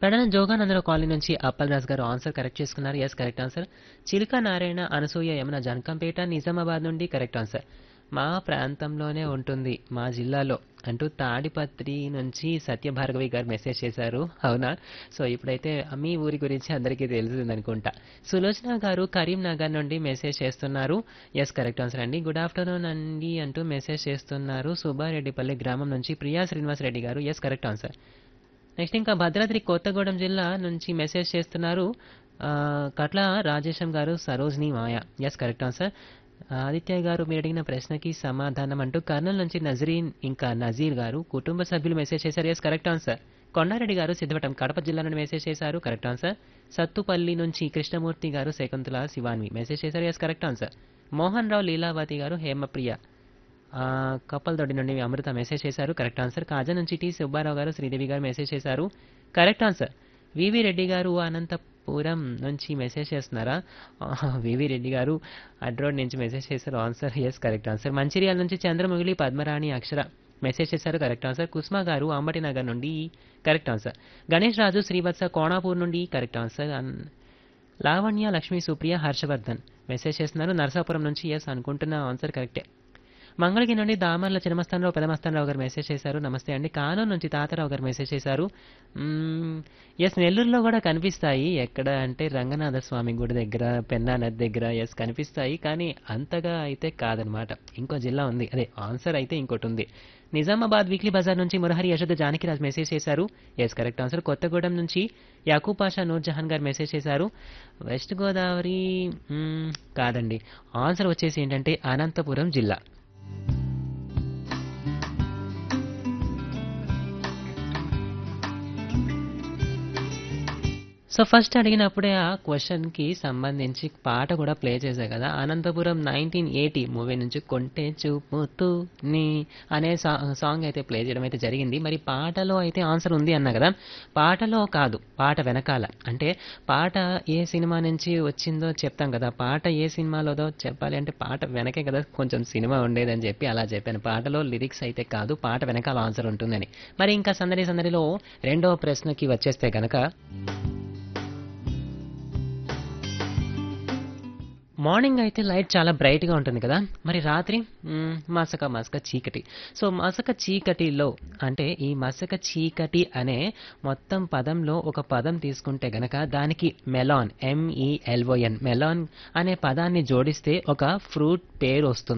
Pedana Jogananda Rao colony నుంచి అప్పల్ రాజ్ గారు answer correct చేసుకున్నారు yes correct answer Chiluka Narayana Anasuya Yamuna Janakampet Nizamabad నుండి కరెక్ట్ ఆన్సర్ మా ప్రాంతంలోనే ఉంటుంది మా జిల్లాలో అంటూ తాడిపత్రి నుంచి సత్యభార్గవి గారు మెసేజ్ చేశారు అవునా సో ఇప్పుడైతే మీ ఊరి గురించి అందరికీ తెలిసింది అనుకుంటా సులోచన గారు కరీంనగర్ నుండి మెసేజ్ చేస్తున్నారు ఎస్ కరెక్ట్ ఆన్సర్ అండి గుడ్ ఆఫ్టర్నూన్ అండి అంటూ మెసేజ్ చేస్తున్నారు సుబ్బారెడ్డిపల్లి గ్రామం నుంచి ప్రియా శ్రీనివాస్ రెడ్డి గారు ఎస్ కరెక్ట్ ఆన్సర్ నెక్స్ట్ ఇంకా భద్రాద్రి కొత్తగూడెం జిల్లా నుంచి మెసేజ్ చేస్తున్నారు ఆ, కట్ల రాజేశం గారు Sarojini Maya yes correct answer Aditya గారు మీరు అడిగిన ప్రశ్నకి సమాధానం అంటూ కర్నూలు నుంచి నజరీన్ ఇంకా నజీర్ గారు కుటుంబ సభ్యులు మెసేజ్ చేశారు ఎస్ కరెక్ట్ ఆన్సర్ కొండారెడ్డి గారు సిద్ధవటం కడప జిల్లా నుండి మెసేజ్ చేశారు కరెక్ట్ ఆన్సర్ సత్తుపల్లి నుంచి కృష్ణమూర్తి గారు శకుంతల శివాన్వి మెసేజ్ చేశారు yes correct answer Mohan Rao Leelavathi గారు హేమప్రియ ఆ, కప్పలదొడ్డి నుండి అమృత మెసేజ్ చేశారు కరెక్ట్ ఆన్సర్ కాజా నుంచి టి సుబ్బారావు గారు శ్రీదేవి గారు మెసేజ్ చేశారు కరెక్ట్ ఆన్సర్ వివి రెడ్డి గారు అనంతపురం నుంచి మెసేజ్ చేస్తున్నారా ఆహా, వివి రెడ్డి గారు అడ్రోడ్ నుంచి మెసేజ్ చేశారు answer yes correct answer Mancherial నుంచి చంద్రముగిలి పద్మరాణి అక్షర మెసేజ్ చేశారు కరెక్ట్ ఆన్సర్ కుస్మా గారు అంబటి నగర్ నుండి కరెక్ట్ ఆన్సర్ గణేష్ రాజు శ్రీవత్స కోణాపూర్ నుండి కరెక్ట్ ఆన్సర్ అన్- లావణ్య లక్ష్మీ సుప్రియ హర్షవర్ధన్ మెసేజ్ చేస్తున్నారు నరసాపురం నుంచి ఎస్ అనుకుంటున్న ఆన్సర్ కరెక్టే మంగళగిరి నుండి దామర్ల చినమస్తానరావు పెదమస్తానరావు గారు మెసేజ్ చేశారు నమస్తే అండి కానూరు నుంచి తాతారావు గారు మెసేజ్ చేశారు ఎస్ నెల్లూరులో కూడా కనిపిస్తాయి ఎక్కడ అంటే రంగనాథ స్వామి గుడి దగ్గర పెన్నా నది దగ్గర ఎస్ కనిపిస్తాయి కానీ అంతగా అయితే కాదనమాట ఇంకో జిల్లా ఉంది అదే ఆన్సర్ అయితే ఇంకోటి ఉంది నిజామాబాద్ వీక్లీ బజార్ నుంచి మురహరి యశోద జానకిరాజ్ మెసేజ్ చేశారు ఎస్ కరెక్ట్ ఆన్సర్ కొత్తగూడెం నుంచి యాకూబ్ పాషా నూర్ జహాన్ గారు మెసేజ్ చేశారు వెస్ట్ గోదావరి మ్మ్, కాదండి ఆన్సర్ వచ్చేసి ఏంటంటే అనంతపురం జిల్లా సో ఫస్ట్ అడిగినప్పుడే ఆ క్వశ్చన్కి సంబంధించి పాట కూడా ప్లే చేశా కదా అనంతపురం నైన్టీన్ ఎయిటీ మూవీ నుంచి కొంటే చూపుతూ నీ అనే సా- సాంగ్ అయితే ప్లే చేయడం అయితే జరిగింది మరి పాటలో అయితే ఆన్సర్ ఉంది అన్నా కదా పాటలో కాదు పాట వెనకాల అంటే పాట ఏ సినిమా నుంచి వచ్చిందో చెప్తాం కదా పాట ఏ సినిమాలోదో చెప్పాలి అంటే పాట వెనకే కదా కొంచెం సినిమా ఉండేదని చెప్పి అలా చెప్పాను పాటలో లిరిక్స్ అయితే కాదు పాట వెనకాల ఆన్సర్ ఉంటుందని మరి ఇంకా సందడి సందడిలో రెండో ప్రశ్నకి వచ్చేస్తే గనక మార్నింగ్ అయితే లైట్ చాలా బ్రైట్గా ఉంటుంది కదా మరి రాత్రి మ్మ్, మసక మసక చీకటి సో మసక చీకటిలో అంటే ఈ మసక చీకటి అనే మొత్తం పదంలో ఒక పదం తీసుకుంటే గనక దానికి మెలాన్ ఎంఈఎల్ఓఎన్ మెలాన్ అనే పదాన్ని జోడిస్తే ఒక ఫ్రూట్ పేరు వస్తుంది